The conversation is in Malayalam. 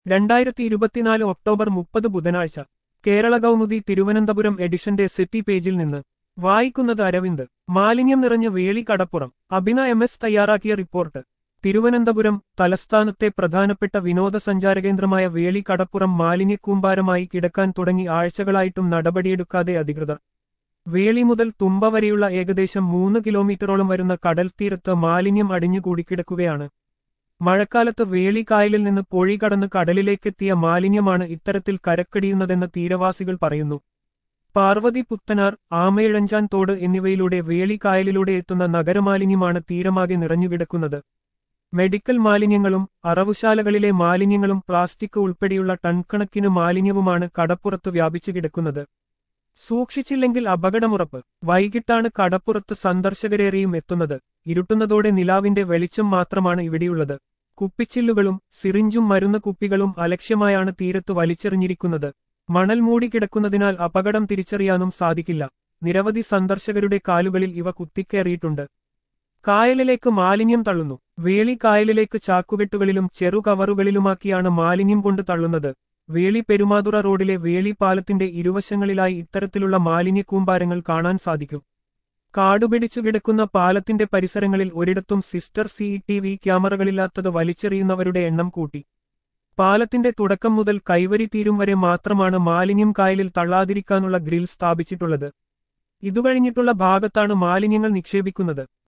രണ്ടായിരത്തി ഇരുപത്തിനാല് ഒക്ടോബർ മുപ്പത് ബുധനാഴ്ച കേരള കൗമുദി തിരുവനന്തപുരം എഡിഷന്റെ സിറ്റി പേജിൽ നിന്ന് വായിക്കുന്നത് അരവിന്ദ് മാലിന്യം നിറഞ്ഞ വേളി കടപ്പുറം അഭിന എം എസ് തയ്യാറാക്കിയ റിപ്പോർട്ട് തിരുവനന്തപുരം തലസ്ഥാനത്തെ പ്രധാനപ്പെട്ട വിനോദസഞ്ചാര കേന്ദ്രമായ വേളി കടപ്പുറം മാലിന്യക്കൂമ്പാരമായി കിടക്കാൻ തുടങ്ങി ആഴ്ചകളായിട്ടും നടപടിയെടുക്കാതെ അധികൃതർ വേളി മുതൽ തുമ്പ വരെയുള്ള ഏകദേശം മൂന്ന് കിലോമീറ്ററോളം വരുന്ന കടൽ തീരത്ത് മാലിന്യം അടിഞ്ഞുകൂടി കിടക്കുകയാണ് മഴക്കാലത്ത് വേളി കായലിൽ നിന്ന് പൊഴി കടന്ന് കടലിലേക്കെത്തിയ മാലിന്യമാണ് ഇത്തരത്തിൽ കരക്കടിയുന്നതെന്ന് തീരവാസികൾ പറയുന്നു പാർവതി പുത്തനാർ ആമയിഴഞ്ചാൻ തോട് എന്നിവയിലൂടെ വേളി കായലിലൂടെ എത്തുന്ന നഗരമാലിന്യമാണ് തീരമാകെ നിറഞ്ഞുകിടക്കുന്നത് മെഡിക്കൽ മാലിന്യങ്ങളും അറവുശാലകളിലെ മാലിന്യങ്ങളും പ്ലാസ്റ്റിക് ഉൾപ്പെടെയുള്ള ടൺ കണക്കിന് മാലിന്യവുമാണ് കടപ്പുറത്ത് വ്യാപിച്ചു കിടക്കുന്നത് സൂക്ഷിച്ചില്ലെങ്കിൽ അപകടമുറപ്പ് വൈകിട്ടാണ് കടപ്പുറത്ത് സന്ദർശകരേറെയും എത്തുന്നത് ഇരുട്ടുന്നതോടെ നിലാവിന്റെ വെളിച്ചം മാത്രമാണ് ഇവിടെയുള്ളത് കുപ്പിച്ചില്ലുകളും സിറിഞ്ചും മരുന്ന് കുപ്പികളും അലക്ഷ്യമായാണ് തീരത്ത് വലിച്ചെറിഞ്ഞിരിക്കുന്നത് മണൽ മൂടി കിടക്കുന്നതിനാൽ അപകടം തിരിച്ചറിയാനും സാധിക്കില്ല നിരവധി സന്ദർശകരുടെ കാലുകളിൽ ഇവ കുത്തിക്കേറിയിട്ടുണ്ട് കായലിലേക്ക് മാലിന്യം തള്ളുന്നു വേളി കായലിലേക്ക് ചാക്കുകെട്ടുകളിലും ചെറു കവറുകളിലുമാക്കിയാണ് മാലിന്യം കൊണ്ട് തള്ളുന്നത് വേളി പെരുമാതുറ റോഡിലെ വേളി പാലത്തിന്റെ ഇരുവശങ്ങളിലായി ഇത്തരത്തിലുള്ള മാലിന്യക്കൂമ്പാരങ്ങൾ കാണാൻ സാധിക്കും കാടുപിടിച്ചു കിടക്കുന്ന പാലത്തിന്റെ പരിസരങ്ങളിൽ ഒരിടത്തും സിസ്റ്റർ സി ടി വി ക്യാമറകളില്ലാത്തത് വലിച്ചെറിയുന്നവരുടെ എണ്ണം കൂട്ടി പാലത്തിന്റെ തുടക്കം മുതൽ കൈവരി തീരും വരെ മാത്രമാണ് മാലിന്യം കായലിൽ തള്ളാതിരിക്കാനുള്ള ഗ്രിൽ സ്ഥാപിച്ചിട്ടുള്ളത് ഇതുകഴിഞ്ഞിട്ടുള്ള ഭാഗത്താണ് മാലിന്യങ്ങൾ നിക്ഷേപിക്കുന്നത്